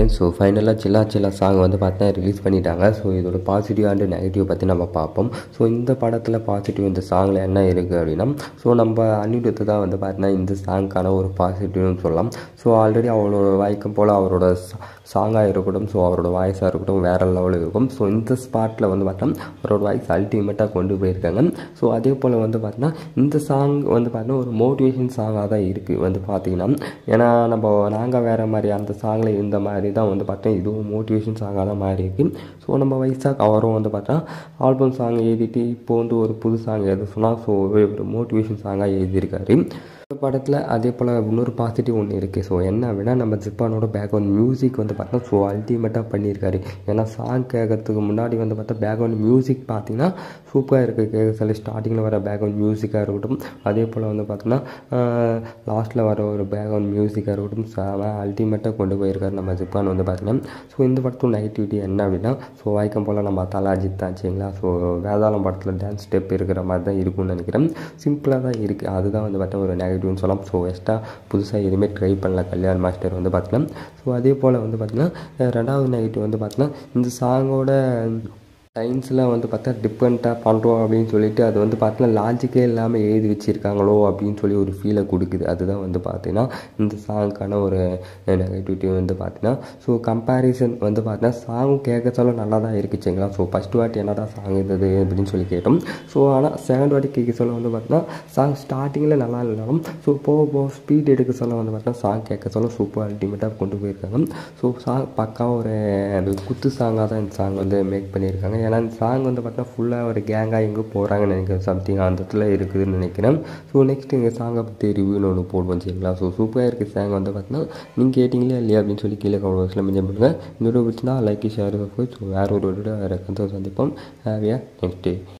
friends so ஃபைனலாக சில்லா சில்லா song வந்து பார்த்தீங்கன்னா ரிலீஸ் பண்ணிட்டாங்க ஸோ இதோட பாசிட்டிவ் அண்ட் நெகட்டிவ் பற்றி நம்ம பார்ப்போம் ஸோ இந்த படத்தில் பாசிட்டிவ் இந்த சாங்கில் என்ன இருக்குது அப்படின்னா ஸோ நம்ம அனிருத்து தான் வந்து பார்த்தீங்கன்னா இந்த சாங்க்கான ஒரு பாசிட்டிவ்னு சொல்லலாம் ஸோ ஆல்ரெடி அவரோட வாய்க்கும் போல் அவரோட சாங்காக இருக்கட்டும் ஸோ அவரோட வாய்ஸாக இருக்கட்டும் வேறு லெவலில் இருக்கும் ஸோ இந்த ஸ்பாட்டில் வந்து பார்த்தோம்னா அவரோட வாய்ஸ் அல்டிமேட்டாக கொண்டு போயிருக்காங்க ஸோ அதே போல் வந்து பார்த்தீங்கன்னா இந்த சாங் வந்து பார்த்தீங்கன்னா ஒரு மோட்டிவேஷன் சாங்காக தான் இருக்குது வந்து பார்த்தீங்கன்னா ஏன்னா நம்ம நாங்கள் வேறு மாதிரி அந்த சாங்கில் இருந்த மாதிரி தான் வந்து பார்த்தா இதுவும் மோட்டிவேஷன் சாங்காக தான் மாறி இருக்கு ஸோ நம்ம வயசாக அவரும் வந்து பார்த்தா ஆல்பம் சாங் எழுதிட்டு இப்போ வந்து ஒரு புது சாங் எழுத சொன்னால் ஸோ ஒரு மோட்டிவேஷன் சாங்காக எழுதியிருக்காரு இந்த படத்தில் அதே போல் இன்னொரு பாசிட்டிவ் ஒன்று இருக்குது ஸோ என்ன அப்படின்னா நம்ம ஜிப்பானோட பேக்ரவுண்ட் மியூசிக் வந்து பார்த்தா ஸோ அல்டிமேட்டாக பண்ணியிருக்காரு ஏன்னா சாங் கேட்கறதுக்கு முன்னாடி வந்து பார்த்தா பேக்ரவுண்ட் மியூசிக் பார்த்தீங்கன்னா சூப்பராக இருக்குது கேட்க சொல்லி ஸ்டார்டிங்கில் வர பேக்ரவுண்ட் மியூசிக்காக இருக்கட்டும் அதே போல் வந்து பார்த்தோன்னா லாஸ்ட்டில் வர ஒரு பேக்ரவுண்ட் மியூசிக்காக இருக்கட்டும் செம அல்டிமேட்டாக கொண்டு போயிருக்காரு நம்ம ஜிப்பான் வந்து பார்த்தீங்கன்னா ஸோ இந்த படத்தோட நெகட்டிவிட்டி என்ன அப்படின்னா ஸோ வாய்க்கம் போல் நம்ம தலா அஜித் தான் சரிங்களா ஸோ வேதாளம் படத்தில் டான்ஸ் ஸ்டெப் இருக்கிற மாதிரி தான் இருக்கும்னு நினைக்கிறேன் சிம்பிளாக தான் இருக்குது அதுதான் வந்து பார்த்தா ஒரு நெகட்டிவ்னு சொல்லலாம் ஸோ எக்ஸ்ட்ரா புதுசாக எதுவுமே ட்ரை பண்ணல கல்யாண் மாஸ்டர் வந்து பார்த்தீங்கன்னா ஸோ அதே போல் வந்து பார்த்தீங்கன்னா ரெண்டாவது நெகட்டிவ் வந்து பார்த்தீங்கன்னா இந்த சாங்கோட சயின்ஸில் வந்து பார்த்தா டிஃப்ரெண்ட்டாக பண்ணுறோம் அப்படின்னு சொல்லிட்டு அது வந்து பார்த்தீங்கன்னா லாஜிக்கே இல்லாமல் எழுதி வச்சுருக்காங்களோ அப்படின்னு சொல்லி ஒரு ஃபீலை கொடுக்குது அதுதான் வந்து பார்த்தீங்கன்னா இந்த சாங்க்கான ஒரு நெகட்டிவிட்டி வந்து பார்த்தீங்கன்னா ஸோ கம்பேரிசன் வந்து பார்த்தீங்கன்னா சாங்கும் கேட்க சொல்ல நல்லா தான் இருக்குச்சுங்களா ஸோ ஃபஸ்ட் வாட்டி என்னடா சாங் இருந்தது அப்படின்னு சொல்லி கேட்டோம் ஸோ ஆனால் செகண்ட் வாட்டி கேட்க சொல்ல வந்து பார்த்தீங்கன்னா சாங் ஸ்டார்டிங்கில் நல்லா இல்லைனாலும் ஸோ போக போக ஸ்பீட் எடுக்க சொல்ல வந்து பார்த்தீங்கன்னா சாங் கேட்க சொல்ல சூப்பர் அல்டிமேட்டாக கொண்டு போயிருக்காங்க ஸோ சாங் பக்கா ஒரு குத்து சாங்காக தான் இந்த சாங் வந்து மேக் பண்ணியிருக்காங்க ஏன்னா இந்த சாங் வந்து பார்த்தீங்கன்னா ஃபுல்லாக ஒரு கேங்காக எங்கே போகிறாங்கன்னு நினைக்கிறேன் சம்திங் அந்த இடத்துல இருக்குதுன்னு நினைக்கிறேன் ஸோ நெக்ஸ்ட் எங்கள் சாங்கை பற்றி ரிவ்யூன்னு ஒன்று போடுவோம் சரிங்களா ஸோ சூப்பராக இருக்குது சாங் வந்து பார்த்தீங்கன்னா நீங்கள் கேட்டிங்களே இல்லையா அப்படின்னு சொல்லி கீழே கமெண்ட்ஸில் மென்ஷன் பண்ணுங்கள் இந்த வீடியோ பிடிச்சினா லைக் ஷேர் ஸோ வேறு ஒரு வீடியோ வேறு கருத்தை சந்திப்போம் ஹேவியா நெக்ஸ்ட் டே